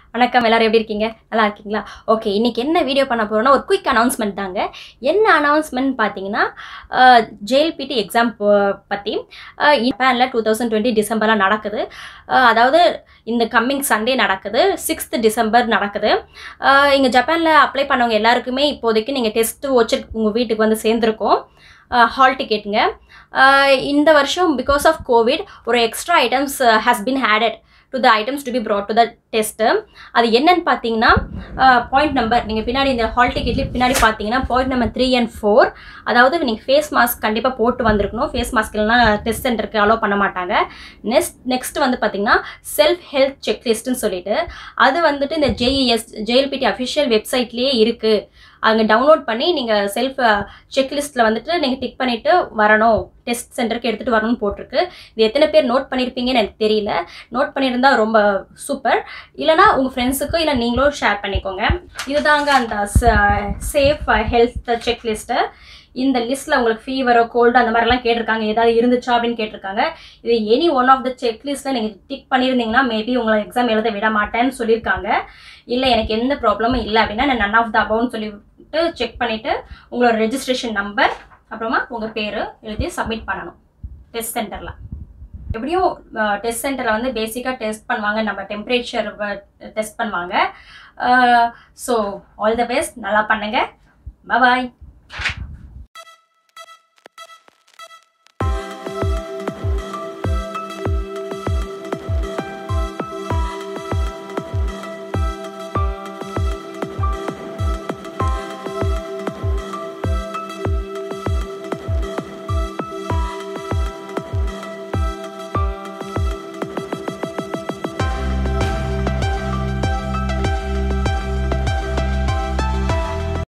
வணக்கம் எல்லாரும் எப்படி இருக்கீங்க நல்லா இருக்கீங்களா ஓகே இன்னைக்கு என்ன வீடியோ பண்ண போறோம்னா ஒரு குயிக் அனௌன்ஸ்மெண்ட் தாங்க என்ன அனௌன்ஸ்மெண்ட் பார்த்தீங்கன்னா ஜேஎல்பிடி எக்ஸாம் பற்றி ஜப்பானில் டூ தௌசண்ட் டுவெண்ட்டி டிசம்பரில் நடக்குது அஹ், அதாவது இந்த கம்மிங் சண்டே நடக்குது சிக்ஸ்த் டிசம்பர் நடக்குது இங்கே ஜப்பானில் அப்ளை பண்ணவங்க எல்லாருக்குமே இப்போதைக்கு நீங்கள் டெஸ்ட்டு வச்சு உங்கள் வீட்டுக்கு வந்து சேர்ந்துருக்கோம் ஹால் டிக்கெட்டுங்க இந்த வருஷம் பிகாஸ் ஆஃப் கோவிட் ஒரு extra items has been added to the items to be brought to the test அது என்னன்னு பார்த்தீங்கன்னா பாயிண்ட் நம்பர் நீங்கள் பின்னாடி இந்த ஹால் டிக்கெட்லேயே பின்னாடி பார்த்தீங்கன்னா point number three and four அதாவது நீங்கள் ஃபேஸ் மாஸ்க் கண்டிப்பாக போட்டு வந்திருக்கணும் ஃபேஸ் மாஸ்க் இல்லைனா டெஸ்ட் சென்டருக்கு அலோவ் பண்ண மாட்டாங்க நெக்ஸ்ட் நெக்ஸ்ட் வந்து பார்த்தீங்கன்னா செல்ஃப் ஹெல்த் செக்லிஸ்ட்னு சொல்லிட்டு அது வந்துட்டு இந்த ஜேஇஎஸ் ஜேஎல்பிடி அஃபிஷியல் வெப்சைட்லேயே இருக்குது அங்கே டவுன்லோட் பண்ணி நீங்கள் செல்ஃப் செக்லிஸ்ட்டில் வந்துட்டு நீங்கள் டிக் பண்ணிவிட்டு வரணும் டெஸ்ட் சென்டருக்கு எடுத்துகிட்டு வரணும்னு போட்டிருக்கு இது எத்தனை பேர் நோட் பண்ணியிருப்பீங்கன்னு எனக்கு தெரியல நோட் பண்ணியிருந்தா ரொம்ப சூப்பர் இல்லைனா உங்கள் ஃப்ரெண்ட்ஸுக்கும் இல்லை நீங்களும் ஷேர் பண்ணிக்கோங்க இதுதாங்க அந்த சேஃப் ஹெல்த் செக்லிஸ்ட்டு இந்த லிஸ்ட்டில் உங்களுக்கு ஃபீவரோ கோல்டு அந்த மாதிரிலாம் கேட்டிருக்காங்க ஏதாவது இருந்துச்சா அப்படின்னு கேட்டிருக்காங்க இது எனி ஒன் ஆஃப் த செக்லிஸ்ட்டில் நீங்கள் டிக் பண்ணியிருந்தீங்கன்னா மேபி உங்களை எக்ஸாம் எழுத விட மாட்டேன்னு சொல்லியிருக்காங்க இல்லை எனக்கு எந்த ப்ராப்ளமும் இல்லை அப்படின்னா நான் நன் ஆஃப் த அபவுண்ட் சொல்லிட்டு செக் பண்ணிவிட்டு உங்களோட ரெஜிஸ்ட்ரேஷன் நம்பர் அப்புறமா உங்கள் பேர் எழுதி சப்மிட் பண்ணணும் டெஸ்ட் சென்டரில் எப்படியும் டெஸ்ட் சென்டரில் வந்து பேசிக்காக டெஸ்ட் பண்ணுவாங்க நம்ம டெம்பரேச்சர் டெஸ்ட் பண்ணுவாங்க ஸோ ஆல் த பெஸ்ட் நல்லா பண்ணுங்கள் பாய்